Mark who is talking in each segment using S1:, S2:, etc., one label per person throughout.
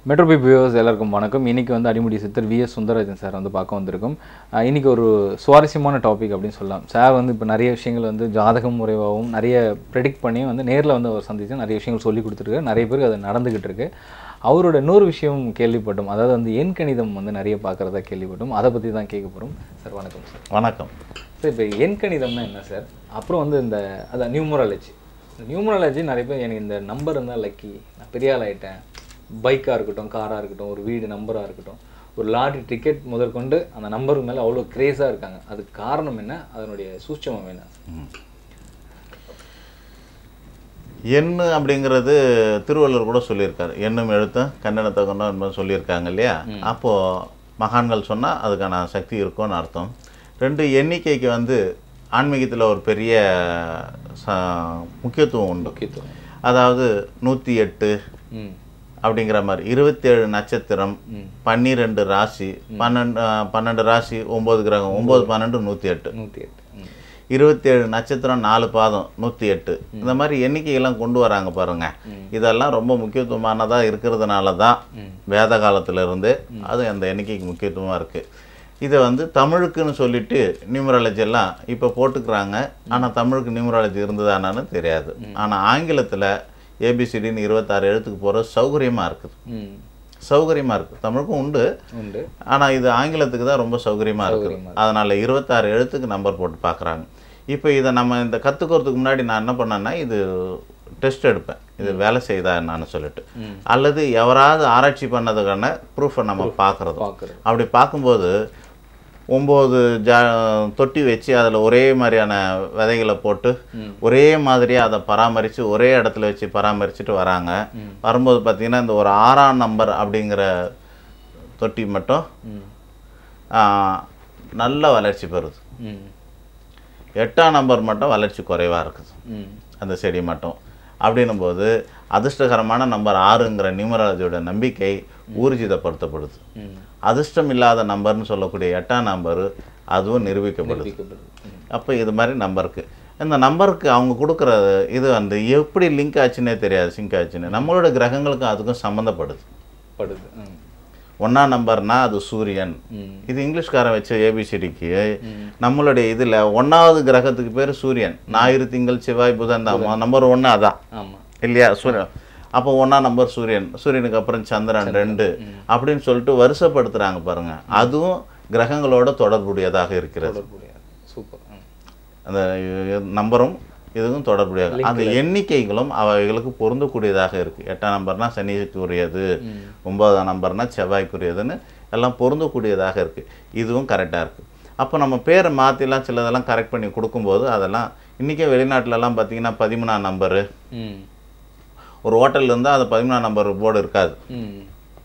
S1: Metro B viewers எல்லாருக்கும் வணக்கம் இன்னைக்கு வந்து அடிமுடி சித்தர் விஎஸ் சுந்தரராஜன் சார் வந்து பார்க்க வந்திருக்கும் அஹ் இன்னைக்கு ஒரு சுவாரஸ்யமான டாபிக் அப்படின்னு சொல்லலாம் சார் வந்து இப்போ நிறைய விஷயங்கள் வந்து ஜாதகம் முறைவாகவும் நிறைய ப்ரெடிக்ட் பண்ணி வந்து நேரில் வந்து அவர் சந்திச்சு நிறைய விஷயங்கள் சொல்லி கொடுத்துருக்காரு நிறைய பேருக்கு அது நடந்துகிட்டு இருக்கு அவரோட இன்னொரு விஷயம் கேள்விப்பட்டோம் அதாவது வந்து எண் கணிதம் வந்து நிறைய பார்க்குறதா கேள்விப்பட்டோம் அதை பற்றி தான் கேட்க போகிறோம் சார் வணக்கம் சார்
S2: வணக்கம்
S1: சார் இப்போ எண் கணிதம்னா என்ன சார் அப்புறம் வந்து இந்த அதான் நியூமராலஜி இந்த நியூமராலஜி நிறைய பேர் எனக்கு இந்த நம்பர் இருந்தால் லக்கி நான் பெரிய ஆள் ஆயிட்டேன் பைக்காக இருக்கட்டும் காராக இருக்கட்டும் ஒரு வீடு நம்பராக இருக்கட்டும் ஒரு லாட்ரி டிக்கெட் முதற்கொண்டு அந்த நம்பருக்கு மேலே அவ்வளோ க்ரேஸாக இருக்காங்க அதுக்கு காரணம் என்ன அதனுடைய சூட்சமம் என்ன
S2: எண்ணு அப்படிங்கிறது திருவள்ளுவர் கூட சொல்லியிருக்காரு எண்ணும் எழுத்தும் கண்ணனத்தை கொண்டோம் என்பது சொல்லியிருக்காங்க இல்லையா அப்போது மகான்கள் சொன்னால் அதுக்கான சக்தி இருக்கும்னு அர்த்தம் ரெண்டு எண்ணிக்கைக்கு வந்து ஆன்மீகத்தில் ஒரு பெரிய ச- முக்கியத்துவம் உண்டு
S1: முக்கியத்துவம்
S2: அதாவது நூற்றி எட்டு
S1: ம்
S2: அப்படிங்கிற மாதிரி இருபத்தேழு நட்சத்திரம் பன்னிரெண்டு ராசி பன்னெண்டு அஹ், பன்னெண்டு ராசி ஒம்பது கிரகம் ஒம்பது பன்னெண்டு நூற்றி எட்டு
S1: நூற்றி எட்டு ம்
S2: இருபத்தேழு நட்சத்திரம் நாலு பாதம் நூற்றி எட்டு இந்த மாதிரி எண்ணிக்கையெல்லாம் கொண்டு வராங்க பாருங்க இதெல்லாம் ரொம்ப முக்கியத்துவமானதாக இருக்கிறதுனால தான் வேத காலத்துல இருந்து அது அந்த எண்ணிக்கைக்கு முக்கியத்துவமாக இருக்குது இதை வந்து தமிழுக்குன்னு சொல்லிட்டு நியூமராலஜி எல்லாம் இப்போ போட்டுக்கிறாங்க ஆனால் தமிழுக்கு நியூமராலஜி இருந்ததானான்னு தெரியாது ஆனால் ஆங்கிலத்தில் ஏபிசிடின்னு இருபத்தாறு எழுத்துக்கு போகிறது சௌகரியமாக இருக்குது
S1: ம்
S2: சௌகரியமாக இருக்குது தமிழுக்கும் உண்டு
S1: உண்டு
S2: ஆனால் இது ஆங்கிலத்துக்கு தான் ரொம்ப சௌகரியமாக இருக்குது
S1: சௌகரியமா
S2: அதனால் இருபத்தாறு எழுத்துக்கு நம்பர் போட்டு பார்க்குறாங்க இப்போ இதை நம்ம இந்த கற்றுக்கிறதுக்கு முன்னாடி நான் என்ன பண்ணேன்னா இது டெஸ்ட் எடுப்பேன் இது வேலை செய்தா என்னன்னு சொல்லிட்டு அல்லது எவராவது ஆராய்ச்சி பண்ணதுக்கான ப்ரூஃபை நம்ம பார்க்குறது
S1: பார்க்குறது
S2: அப்படி பார்க்கும்போது ஒம்பது ஜா தொட்டி வச்சு அதில் ஒரே மாதிரியான விதைகளை போட்டு ஒரே மாதிரியாக அதை பராமரித்து ஒரே இடத்துல வச்சு பராமரிச்சுட்டு வராங்க வரும்போது பார்த்திங்கன்னா இந்த ஒரு ஆறாம் நம்பர் அப்படிங்கிற தொட்டி மட்டும்
S1: ம்
S2: ஆ, நல்ல வளர்ச்சி பெறுது
S1: ம்
S2: எட்டாம் நம்பர் மட்டும் வளர்ச்சி குறைவாக இருக்குது
S1: ம்
S2: அந்த செடி மட்டும் அப்படின்னும்போது அதிர்ஷ்டகரமான நம்பர் ஆறுங்கிற நியூமராலஜியோட நம்பிக்கை ஊர்ஜிதப்படுத்தப்படுது
S1: ம்
S2: அதிர்ஷ்டம் இல்லாத நம்பர்னு சொல்லக்கூடிய எட்டாம் நம்பர் அதுவும் நிரூபிக்கப்படுது
S1: நிரூபிக்கப்படுது. ம்
S2: அப்போ இது மாதிரி நம்பருக்கு இந்த நம்பருக்கு அவங்க கொடுக்குற இது வந்து எப்படி லிங்க் ஆச்சுன்னே தெரியாது சிங்க் ஆச்சுன்னு நம்மளோட கிரகங்களுக்கும் அதுக்கும் சம்மந்தப்படுது
S1: படுது ம்
S2: ஒன்றாம் நம்பர்னா அது சூரியன்
S1: ம்
S2: இது இங்கிலீஷ்காரன் வச்ச ஏபிசிடிக்கு நம்மளுடைய இதில் ஒன்றாவது கிரகத்துக்கு பேர் சூரியன் ஞாயிறு திங்கள் செவ்வாய் புதன் தான் நம்பர் ஒன்று அதான்
S1: ஆமாம்
S2: இல்லையா சூரியன் அப்போ ஒன்றா நம்பர் சூரியன் சூரியனுக்கு அப்புறம் சந்திரன் ரெண்டு அப்படின்னு சொல்லிட்டு வருஷப்படுத்துகிறாங்க பாருங்க அதுவும் கிரகங்களோட தொடர்புடையதாக இருக்கிறது
S1: தொடர்புடைய சூப்பர் ம்
S2: அந்த இ- நம்பரும் இதுவும் தொடர்புடையது அந்த எண்ணிக்கைகளும் அவைகளுக்கு பொருந்தக்கூடியதாக இருக்குது எட்டாம் நம்பர்னா சனிக்குரியது ஒன்பதாம் நம்பர்னா செவ்வாய்க்குரியதுன்னு எல்லாம் பொருந்தக்கூடியதாக இருக்குது இதுவும் கரெக்டாக இருக்குது அப்போ நம்ம பேரை மாற்றிலாம் சிலதெல்லாம் கரெக்ட் பண்ணி கொடுக்கும்போது அதெல்லாம் இன்றைக்கே வெளிநாட்டிலலாம் பார்த்தீங்கன்னா பதிமூணாம் நம்பரு
S1: ம்
S2: ஒரு ஹோட்டலில் இருந்தால் அது பதிமூணாம் நம்பர் போர்டு இருக்காது
S1: ம்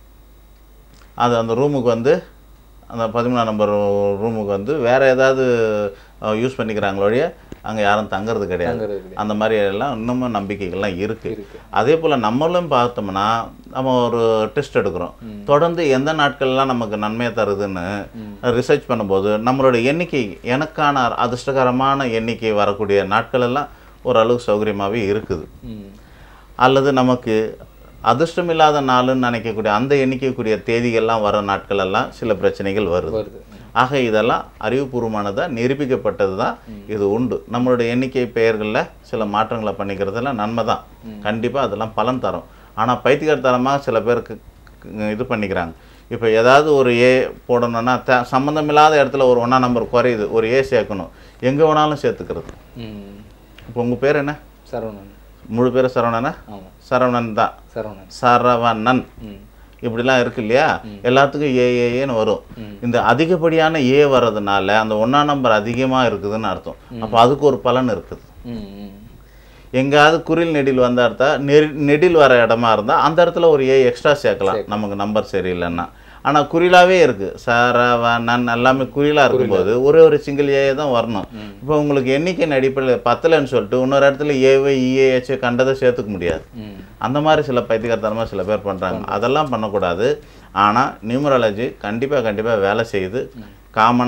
S2: அது அந்த ரூமுக்கு வந்து அந்த பதிமூணாம் நம்பர் ரூமுக்கு வந்து வேறு ஏதாவது யூஸ் பண்ணிக்கிறாங்களோடைய அங்கே யாரும் தங்குறது கிடையாது
S1: தங்குறது கிடையாது.
S2: அந்த மாதிரி எல்லாம் இன்னமும் நம்பிக்கைகள்லாம் இருக்குது
S1: இருக்கு.
S2: அதே போல் நம்மளும் பார்த்தோம்னா நம்ம ஒரு டெஸ்ட் எடுக்கிறோம் தொடர்ந்து எந்த நாட்கள்லாம் நமக்கு நன்மையை தருதுன்னு ரிசர்ச் பண்ணும்போது நம்மளோட எண்ணிக்கை எனக்கான அதிர்ஷ்டகரமான எண்ணிக்கை வரக்கூடிய நாட்கள் எல்லாம் ஓரளவுக்கு சௌகரியமாகவே இருக்குது
S1: ம்
S2: அல்லது நமக்கு அதிர்ஷ்டம் இல்லாத நாளுன்னு நினைக்கக்கூடிய அந்த எண்ணிக்கைக்குரிய தேதிகள்லாம் வர நாட்கள் எல்லாம் சில பிரச்சனைகள் வருது
S1: வருது
S2: ஆக இதெல்லாம் அறிவுபூர்வமானதாக நிரூபிக்கப்பட்டது தான் இது உண்டு நம்மளுடைய எண்ணிக்கை பெயர்களில் சில மாற்றங்களை பண்ணிக்கிறதுல நன்மை தான் கண்டிப்பாக அதெல்லாம் பலன் தரும் ஆனால் பைத்தியகாரத்தனமாக சில பேருக்கு க- இது பண்ணிக்கிறாங்க இப்போ ஏதாவது ஒரு ஏ போடணும்னா த சம்மந்தமில்லாத இடத்துல ஒரு ஒன்றா நம்பர் குறையுது ஒரு ஏ சேர்க்கணும் எங்கே வேணாலும் சேர்த்துக்கிறது
S1: ம்
S2: இப்போ உங்கள் பேர் என்ன
S1: சரவணன்
S2: முழு பேர் சரவணனா
S1: ஆமாம்
S2: சரவணன் தான்
S1: சரவணன்
S2: சரவணன்
S1: ம்
S2: இப்படிலாம் இருக்கு இல்லையா எல்லாத்துக்கும் ஏ ஏ ஏன்னு வரும் இந்த அதிகப்படியான ஏ வர்றதுனால அந்த ஒன்றாம் நம்பர் அதிகமாக இருக்குதுன்னு அர்த்தம் அப்போ அதுக்கு ஒரு பலன் இருக்குது
S1: ம் ம்
S2: எங்கேயாவது குரில் நெடில் வந்தா இருந்தா நெரி நெடில் வர இடமா இருந்தால் அந்த இடத்துல ஒரு ஏ எக்ஸ்ட்ரா சேர்க்கலாம் நமக்கு நம்பர் சரியில்லைன்னா ஆனால் குறிலாவே இருக்குது சரவணன் எல்லாமே குறிலாக இருக்கும்போது ஒரே ஒரு சிங்கிள் ஏ தான் வரணும் இப்போ உங்களுக்கு எண்ணிக்கையின் அடிப்படையில் பத்தலைன்னு சொல்லிட்டு இன்னொரு இடத்துல ஏவை இஏஹெச் கண்டதை சேர்த்துக்க முடியாது
S1: ம்
S2: அந்த மாதிரி சில பைத்தியக்காரத்தனமாக சில பேர் பண்ணுறாங்க அதெல்லாம் பண்ணக்கூடாது ஆனால் நியூமராலஜி கண்டிப்பாக கண்டிப்பாக வேலை செய்யுது காமனாக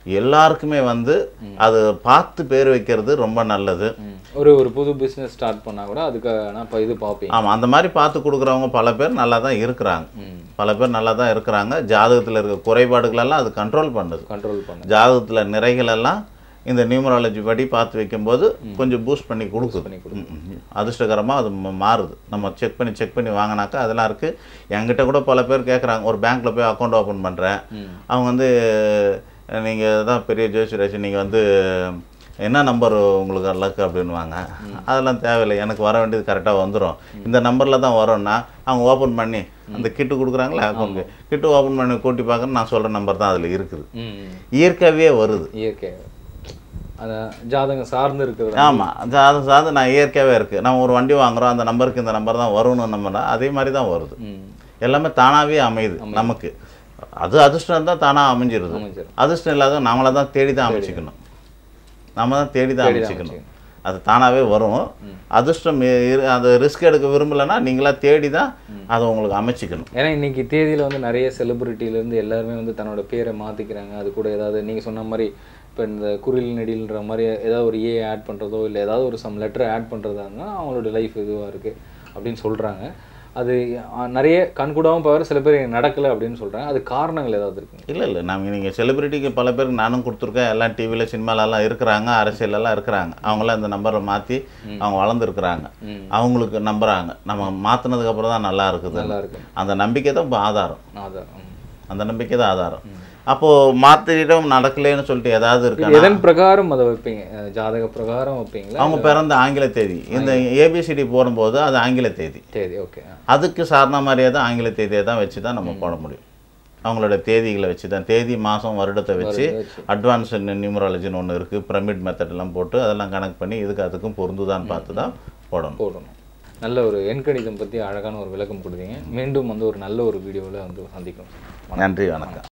S2: எல்லாருக்குமே வந்து அது பார்த்து பேர் வைக்கிறது ரொம்ப நல்லது
S1: ம். ஒரு ஒரு புது பிஸ்னஸ் ஸ்டார்ட் பண்ணா கூட அதுக்கான இப்போ இது பார்ப்பீங்க
S2: ஆமாம் அந்த மாதிரி பார்த்து கொடுக்குறவங்க பல பேர் நல்லா தான் இருக்கிறாங்க
S1: ம்
S2: பல பேர் நல்லா தான் இருக்கிறாங்க ஜாதகத்தில் இருக்க குறைபாடுகளெல்லாம் அது கண்ட்ரோல் பண்ணுது
S1: கண்ட்ரோல் பண்ண
S2: ஜாதகத்தில் நிறைகளெல்லாம் இந்த நியூமராலஜி படி பார்த்து வைக்கும்போது கொஞ்சம் பூஸ்ட் பண்ணி கொடுக்குது
S1: பண்ணி கொடுக்கும்
S2: ம், ம். அதிர்ஷ்டகரமாக அது ம- மாறுது நம்ம செக் பண்ணி செக் பண்ணி வாங்கினாக்கா அதெல்லாம் இருக்குது என்கிட்ட கூட பல பேர் கேட்குறாங்க ஒரு பேங்க்கில் போய் அக்கௌண்ட் ஓப்பன் பண்ணுறேன்
S1: ம்
S2: அவங்க வந்து நீங்கள் தான் பெரிய ஜோசியராசி நீங்கள் வந்து என்ன நம்பர் உங்களுக்கு லக்கு அப்படின்வாங்க அதெல்லாம் தேவையில்லை எனக்கு வர வேண்டியது கரெக்டாக வந்துடும் இந்த நம்பரில் தான் வரும்னா அவங்க ஓப்பன் பண்ணி அந்த கிட்டு கொடுக்குறாங்களே அக்கௌண்ட்க்கு கிட்டு ஓப்பன் பண்ணி கூட்டி பார்க்கணும் நான் சொல்கிற நம்பர் தான் அதில் இருக்குது
S1: ம் ம்.
S2: இயற்கையாகவே வருது
S1: இயற்கை அதான் ஜாதகம் சார்ந்து இருக்கிறது
S2: ஆமாம் அது சார்ந்து நான் இயற்கையாகவே இருக்குது நம்ம ஒரு வண்டி வாங்குறோம் அந்த நம்பருக்கு இந்த நம்பர் தான் வரும்னு நம்மனா அதே மாதிரி தான் வருது
S1: ம்
S2: எல்லாமே தானாகவே அமையுது நமக்கு அது அதிர்ஷ்டம் தான் தானாக அமைஞ்சிருது
S1: அமைஞ்சிரும்.
S2: அதிர்ஷ்டம் இல்லாத நம்மளை தான் தேடி தான் அமைச்சிக்கணும் நம்ம தான் தேடி தான்
S1: தேடி தான்
S2: அமைச்சிக்கணும் அது தானாகவே வரும் அதிர்ஷ்டம் இ- இரு- அது ரிஸ்க் எடுக்க விரும்பலைன்னா நீங்களா தேடி தான் அதை உங்களுக்கு அமைச்சிக்கணும்
S1: ஏன்னா இன்னைக்கு தேதியில வந்து நிறைய celebrityல இருந்து எல்லாருமே வந்து தன்னோட பேரை மாத்திக்கிறாங்க அது கூட ஏதாவது நீங்க சொன்ன மாதிரி இப்போ இந்த குரில் நெடில்ன்ற மாதிரி ஏதாவது ஒரு ஏ ஆட் பண்றதோ இல்லை ஏதாவது ஒரு சம் லெட்டர் ஆட் பண்றதா இருந்தால் அவங்களோட லைஃப் இதுவா இருக்கு அப்படின்னு சொல்றாங்க அது அஹ், நிறைய கண்கூடாவும் பவர் சில பேர் நடக்கல அப்படின்னு சொல்றாங்க அது காரணங்கள் ஏதாவது இருக்குங்க
S2: இல்லை இல்லை நம்ம நீங்கள் செலிபிரிட்டிக்கு பல பேருக்கு நானும் கொடுத்துருக்கேன் எல்லாம் டிவியில் சினிமாலெல்லாம் இருக்கிறாங்க அரசியலெல்லாம் இருக்கிறாங்க அவங்களாம் இந்த நம்பரை மாற்றி அவங்க வளர்ந்துருக்குறாங்க
S1: ம்.
S2: அவங்களுக்கு நம்புறாங்க நம்ம மாற்றினதுக்கு அப்புறம் தான் நல்லா இருக்குது
S1: நல்லா இருக்கு
S2: அந்த நம்பிக்கை தான் இப்போ ஆதாரம்
S1: அதான் ம்.
S2: அந்த நம்பிக்கை தான் ஆதாரம் அப்போது மாற்றிடம் நடக்கலைன்னு சொல்லிட்டு ஏதாவது இருக்கு
S1: எதன் பிரகாரம் அதை வைப்பீங்க அஹ், ஜாதக பிரகாரம் வைப்பீங்களா
S2: அவங்க பிறந்த ஆங்கில தேதி இந்த ஏபிசிடி போடும்போது அது ஆங்கில தேதி
S1: சரி ஓகே
S2: அதுக்கு சார்ந்த மாதிரியே தான் ஆங்கில தேதியை தான் வச்சு தான் நம்ம போட முடியும் அவங்களோட தேதிகளை வச்சு தான் தேதி மாதம் வருடத்தை வச்சு அட்வான்ஸ் நியூமராலஜின்னு ஒன்று இருக்குது பிரமிட் மெத்தட்லாம் போட்டு அதெல்லாம் கணக்கு பண்ணி இதுக்கு அதுக்கும் பொருந்துதான்னு பார்த்து தான் போடணும்
S1: போடணும் நல்ல ஒரு எண்கணிதம் பற்றி அழகான ஒரு விளக்கம் கொடுத்தீங்க மீண்டும் வந்து ஒரு நல்ல ஒரு வீடியோவில் வந்து சந்திக்கணும்
S2: நன்றி வணக்கம்